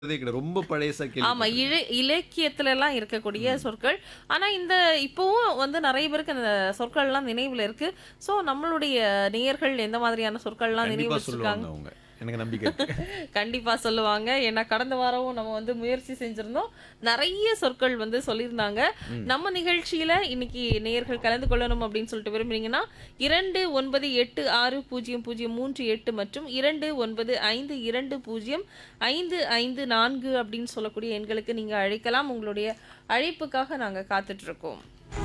இதே கிடையாது. ரொம்ப பழையசா ஆமா கேள்வி இழ இலக்கியத்துல எல்லாம் இருக்கக்கூடிய சொற்கள் ஆனா இந்த இப்பவும் வந்து நிறைய பேருக்கு அந்த சொற்கள் எல்லாம் நினைவுல இருக்கு சோ நம்மளுடைய நேயர்கள் எந்த மாதிரியான சொற்கள் எல்லாம் நினைவு கண்டிப்பா வச்சிருக்காங்க சொல்லுவாங்க அவங்க எனக்கு நம்பிக்கை இருக்கு. கண்டிப்பா சொல்லுவாங்க ஏன்னா கடந்த வாரமும் நம்ம வந்து முயற்சி செஞ்சிருந்தோம் நிறைய சொற்கள் வந்து சொல்லியிருந்தாங்க நம்ம நிகழ்ச்சியில இன்னைக்கு நேயர்கள் கலந்து கொள்ளணும் அப்படின்னு சொல்லிட்டு விரும்புறீங்கன்னா இரண்டு ஒன்பது எட்டு ஆறு பூஜ்ஜியம் பூஜ்ஜியம் மூன்று எட்டு மற்றும் இரண்டு ஒன்பது ஐந்து இரண்டு பூஜ்ஜியம் ஐந்து ஐந்து நான்கு அப்படின்னு சொல்லக்கூடிய எண்களுக்கு நீங்க அழைக்கலாம் உங்களுடைய அழைப்புக்காக நாங்க காத்துட்டு இருக்கோம்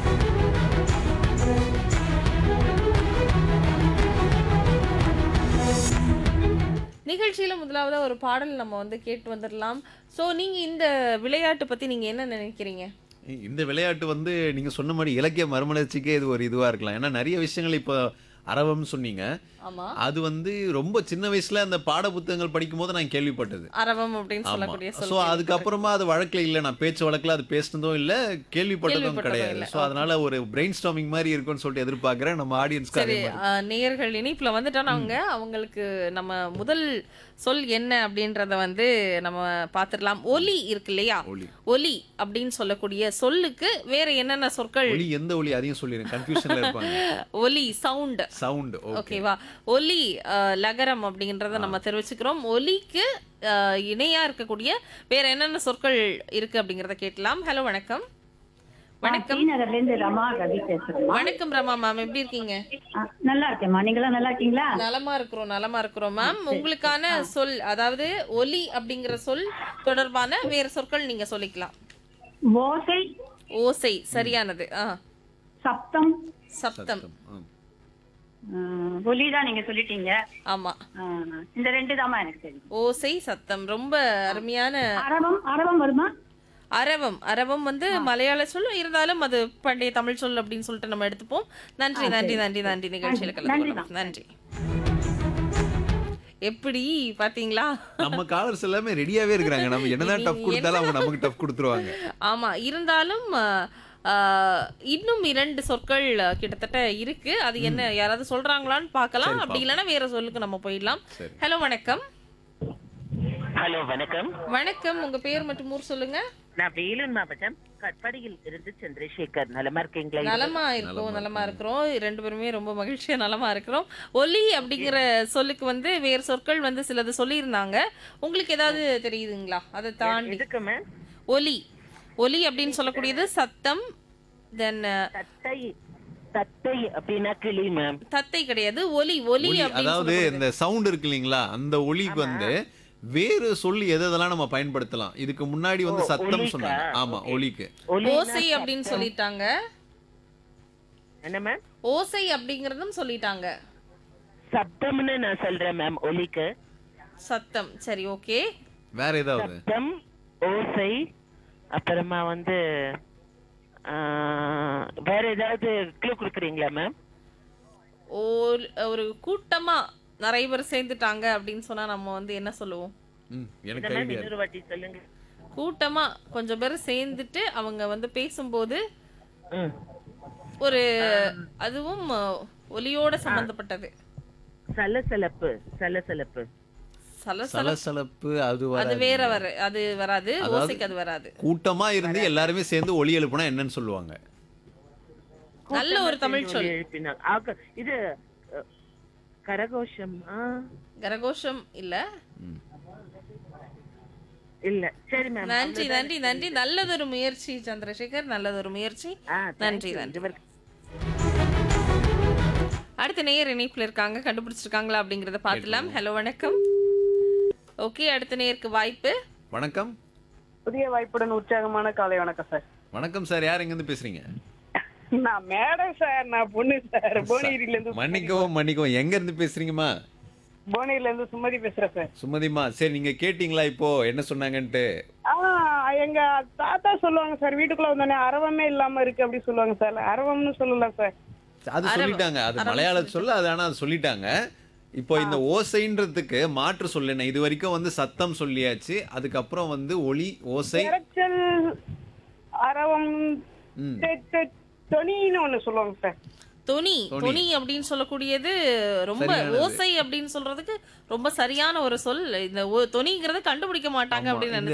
நிகழ்ச்சியில முதலாவதா ஒரு பாடல் நம்ம வந்து கேட்டு வந்துடலாம் சோ நீங்க இந்த விளையாட்டு பத்தி நீங்க என்ன நினைக்கிறீங்க இந்த விளையாட்டு வந்து நீங்க சொன்ன மாதிரி இலக்கிய மறுமலர்ச்சிக்கே இது ஒரு இதுவா இருக்கலாம் ஏன்னா நிறைய விஷயங்கள் இப்போ அரவம் சொன்னீங்க ஆமா அது வந்து ரொம்ப சின்ன வயசுல அந்த பாட புத்தகங்கள் படிக்கும் போது நான் கேள்விப்பட்டது அரவம் அப்படின்னு ஆமா சொல்லக்கூடிய சோ சொல் அதுக்கப்புறமா அது வழக்குல இல்ல நான் பேச்சு வழக்குல அது பேசினதும் இல்ல கேள்விப்பட்டதும் கேள்விப்பட்டதும் கிடையாது இல்ல. சோ அதனால ஒரு பிரெயின் ஸ்டாமிங் மாதிரி இருக்கும்னு சொல்லிட்டு எதிர்பார்க்கறேன் நம்ம ஆடியன்ஸ்க்கு அதே சரி மாதிரி அஹ், நேயர்கள் இணைப்புல வந்துட்டாங்க அவங்களுக்கு நம்ம முதல் சொல் என்ன அப்படின்றத வந்து நம்ம பார்த்துடலாம் ஒலி இருக்கு இல்லையா ஒலி ஒலி அப்படின்னு சொல்லக்கூடிய சொல்லுக்கு வேற என்னென்ன சொற்கள் ஒலி எந்த ஒலி அதையும் சொல்லிடுங்க கன்ஃபியூஷன்ல இருப்பாங்க ஒலி சவுண்ட் சவுண்ட் ஓகே ஓகேவா ஒலி அஹ், லகரம் அப்படிங்கறத நம்ம தெரிவிச்சுக்கிறோம் ஒலிக்கு அஹ், இணையா இருக்கக்கூடிய வேற என்னென்ன சொற்கள் இருக்கு அப்படிங்கறத கேட்கலாம் ஹலோ வணக்கம் வணக்கம் டி நகர்ல இருந்து ரமா ரவி பேசுறேன் வணக்கம் ரமா மேம் எப்படி இருக்கீங்க நல்லா இருக்கேம்மா நீங்களாம் நல்லா இருக்கீங்களா நலமா இருக்கிறோம் நலமா இருக்கிறோம் மேம் உங்களுக்கான சொல் அதாவது ஒலி அப்படிங்கிற சொல் தொடர்பான வேற சொற்கள் நீங்க சொல்லிக்கலாம் ஓசை ஓசை சரியானது ஆ சப்தம் சப்தம் ஒலி தான் நீங்க சொல்லிட்டீங்க ஆமா ஆ, இந்த ரெண்டு தாம்மா எனக்கு தெரியும் ஓசை சத்தம் ரொம்ப அருமையான அரவம் அரவம் வருமா அரவம் அரவம் வந்து மலையாள சொல் இருந்தாலும் அது பண்டைய தமிழ் சொல் அப்படின்னு சொல்லிட்டு நம்ம எடுத்துப்போம் நன்றி நன்றி நன்றி நன்றி நிகழ்ச்சியில கலந்து நன்றி, கொள்ளலாம் நன்றி எப்படி பாத்தீங்களா நம்ம காலர்ஸ் எல்லாமே ரெடியாவே இருக்கிறாங்க நம்ம என்னதான் டஃப் கொடுத்தாலும் அவங்க நமக்கு டஃப் கொடுத்துருவாங்க ஆமா இருந்தாலும் அஹ், அஹ், இன்னும் இரண்டு சொற்கள் அஹ், கிட்டத்தட்ட இருக்கு அது என்ன யாராவது சொல்றாங்களான்னு பார்க்கலாம் அப்படி இல்லைன்னா வேற சொல்லுக்கு நம்ம போயிடலாம் சரி. ஹலோ வணக்கம் ஹலோ வணக்கம் வணக்கம் உங்க பேர் மற்றும் ஊர் சொல்லுங்க நான் வேலூர் மாவட்டம் கட்பாடியில் இருந்து சந்திரசேகர் நலமா இருக்கீங்களா நலமா இருக்கோம் நலமா இருக்கிறோம் ரெண்டு பேருமே ரொம்ப மகிழ்ச்சியா நலமா இருக்கிறோம் ஒலி அப்படிங்கிற சொல்லுக்கு வந்து வேறு சொற்கள் வந்து சிலது சொல்லியிருந்தாங்க உங்களுக்கு ஏதாவது தெரியுதுங்களா அதை தாண்டி எதுக்கு மேம் ஒலி ஒலி அப்படின்னு சொல்லக்கூடியது சத்தம் தென் தத்தை தத்தை அப்படின்னா கிளி மேம் தத்தை கிடையாது ஒலி ஒலி ஒலி அப்படின்னு அதாவது சொல்லக்கூடியது. இந்த சவுண்ட் இருக்கு இல்லைங்களா அந்த ஒலிக்கு வந்து வேறு சொல்லி எது எதெல்லாம் நம்ம பயன்படுத்தலாம் இதுக்கு முன்னாடி வந்து ஓ, சத்தம் ஒலிக்கா? சொன்னாங்க ஆமா Okay. ஒலிக்கு ஒலினா ஓசை அப்படின்னு சொல்லிட்டாங்க என்ன மேம் ஓசை அப்படிங்கறதும் சொல்லிட்டாங்க சப்தம்னு நான் சொல்றேன் மேம் ஒலிக்கு சத்தம் சரி ஓகே வேற ஏதாவது சப்தம் ஓசை அப்புறமா வந்து ஆ, வேற ஏதாவது க்ளூ கொடுக்குறீங்களா மேம் ஒரு ஒரு கூட்டமா நிறைய பேர் சேர்ந்துட்டாங்க அப்படின்னு சொன்னா நம்ம வந்து என்ன சொல்லுவோம் ம், இந்த எனக்கு மேம் ஐடியா இன்னொரு வாட்டி சொல்லுங்க கூட்டமா கொஞ்சம் பேர் சேர்ந்துட்டு அவங்க வந்து பேசும்போது ம். ஒரு அதுவும் அஹ், ஒலியோட சம்பந்தப்பட்டது சலசலப்பு சலசலப்பு சலசல சலசலப்பு அது அது வராது வேற வர அது வராது அதாவது- ஓசைக்கு அது வராது கூட்டமா இருந்து எல்லாருமே சேர்ந்து ஒலி எழுப்புனா என்னன்னு சொல்லுவாங்க நல்ல ஒரு தமிழ் சொல் ஒலி எழுப்பினாங்க ஆக, இது அ, கரகோஷம் ஆ, கரகோஷம் இல்ல ம். இல்ல சரி மேம் நன்றி நன்றி நன்றி நல்லதொரு முயற்சி சந்திரசேகர் நல்லதொரு முயற்சி நன்றி நன்றி அடுத்த நேயர் இணைப்புல இருக்காங்க கண்டுபிடிச்சிருக்காங்களா அப்படிங்கறத பார்த்துலாம் ஹலோ வணக்கம் ஓகே அடுத்த நேயருக்கு வாய்ப்பு வணக்கம் புதிய வாய்ப்புடன் உற்சாகமான காலை வணக்கம் சார் வணக்கம் சார் யார் எங்க இருந்து பேசுறீங்க நான் மேடம் சார் நான் பொண்ணு சார் புவனகிரில இருந்து மன்னிக்கவும் மன்னிக்கவும் எங்க இருந்து பேசுறீங்கம்மா புவனகிரில இருந்து சுமதி பேசுறேன் சார் சுமதிமா சரி நீங்க கேட்டீங்களா இப்போ என்ன சொன்னாங்கன்ட்டு ஆ எங்க தாத்தா சொல்லுவாங்க சார் வீட்டுக்குள்ள வந்தோடனே அரவமே இல்லாம இருக்கு அப்படி சொல்லுவாங்க சார் அரவம்னு சொல்லலாம் சார் அது சொல்லிட்டாங்க அது மலையாள சொல்ல அது ஆனா அது சொல்லிட்டாங்க இப்போ இந்த ஓசைன்றதுக்கு மாற்று சொல்லு என்ன இது வரைக்கும் வந்து சத்தம் சொல்லியாச்சு அதுக்கப்புறம் வந்து ஒலி ஓசை இறைச்சல் அரவம் ம். தெ- தெ- தொனின்னு ஒண்ணு சொல்லுவாங்க சார் தொனி தொனி. தொனி அப்படின்னு சொல்லக்கூடியது ரொம்ப சரியானது. ஓசை அப்படின்னு சொல்றதுக்கு ரொம்ப சரியான ஒரு சொல் இந்த ஒ- தொனிங்கிறத கண்டுபிடிக்க மாட்டாங்க ஆமா, அப்படின்னு இந்த